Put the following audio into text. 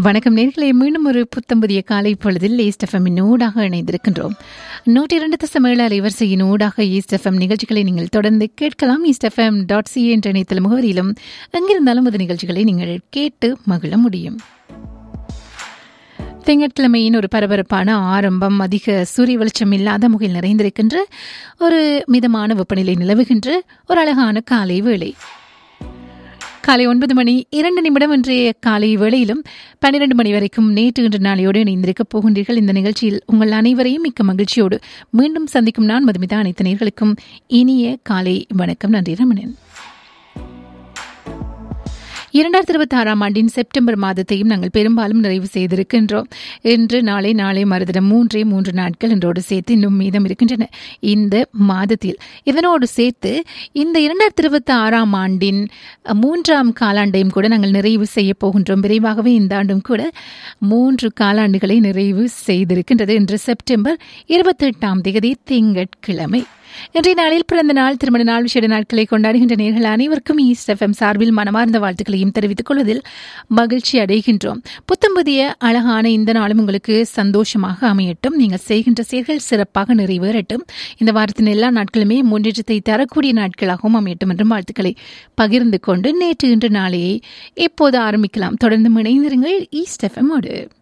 வணக்கம் நேர்களை மீண்டும் ஒரு புத்தம்புதிய காலை பொழுதில் ஈஸ்ட் எஃப்எம்மின் ஊடாக இணைந்திருக்கின்றோம் நூற்றி இரண்டு தசமேழு அலைவரிசையின் ஊடாக ஈஸ்ட் எஃப்எம் நிகழ்ச்சிகளை நீங்கள் தொடர்ந்து கேட்கலாம் ஈஸ்ட் எஃப்எம் டாட் சி என்ற இணையதள முகவரியிலும் எங்கிருந்தாலும் அது நிகழ்ச்சிகளை நீங்கள் கேட்டு மகிழ முடியும் திங்கட்கிழமையின் ஒரு பரபரப்பான ஆரம்பம் அதிக சூரிய வெளிச்சம் இல்லாத முகில் நிறைந்திருக்கின்ற ஒரு மிதமான வெப்பநிலை நிலவுகின்ற ஒரு அழகான காலை வேளை காலை ஒன்பது மணி இரண்டு நிமிடம் இன்றைய காலை வேளையிலும் பன்னிரண்டு மணி வரைக்கும் நேற்று இன்று நாளையோடு இணைந்திருக்கப் போகின்றீர்கள் இந்த நிகழ்ச்சியில் உங்கள் அனைவரையும் மிக்க மகிழ்ச்சியோடு மீண்டும் சந்திக்கும் நான் மதுமிதா அனைத்து நேர்களுக்கும் இனிய காலை வணக்கம் நன்றி ரமணன் இரண்டாயிரத்தி இருபத்தி ஆறாம் ஆண்டின் செப்டம்பர் மாதத்தையும் நாங்கள் பெரும்பாலும் நிறைவு செய்திருக்கின்றோம் இன்று நாளை நாளை மறுதினம் மூன்றே மூன்று நாட்கள் என்றோடு சேர்த்து இன்னும் மீதம் இருக்கின்றன இந்த மாதத்தில் இதனோடு சேர்த்து இந்த இரண்டாயிரத்தி இருபத்தி ஆறாம் ஆண்டின் மூன்றாம் காலாண்டையும் கூட நாங்கள் நிறைவு செய்ய போகின்றோம் விரைவாகவே இந்த ஆண்டும் கூட மூன்று காலாண்டுகளை நிறைவு செய்திருக்கின்றது இன்று செப்டம்பர் இருபத்தி எட்டாம் தேதி திங்கட்கிழமை இன்றைய நாளில் பிறந்த நாள் திருமண நாள் விசேட நாட்களை கொண்டாடுகின்ற நேர்கள் அனைவருக்கும் ஈஸ்ட் எஃப்எம் சார்பில் மனமார்ந்த வாழ்த்துக்களையும் தெரிவித்துக் கொள்வதில் மகிழ்ச்சி அடைகின்றோம் புத்தம் புதிய அழகான இந்த நாளும் உங்களுக்கு சந்தோஷமாக அமையட்டும் நீங்கள் செய்கின்ற செயல்கள் சிறப்பாக நிறைவேறட்டும் இந்த வாரத்தின் எல்லா நாட்களுமே முன்னேற்றத்தை தரக்கூடிய நாட்களாகவும் அமையட்டும் என்றும் வாழ்த்துக்களை பகிர்ந்து கொண்டு நேற்று இன்று நாளையை எப்போது ஆரம்பிக்கலாம் தொடர்ந்து இணைந்திருங்கள் ஈஸ்ட் எஃப்எம்மோடு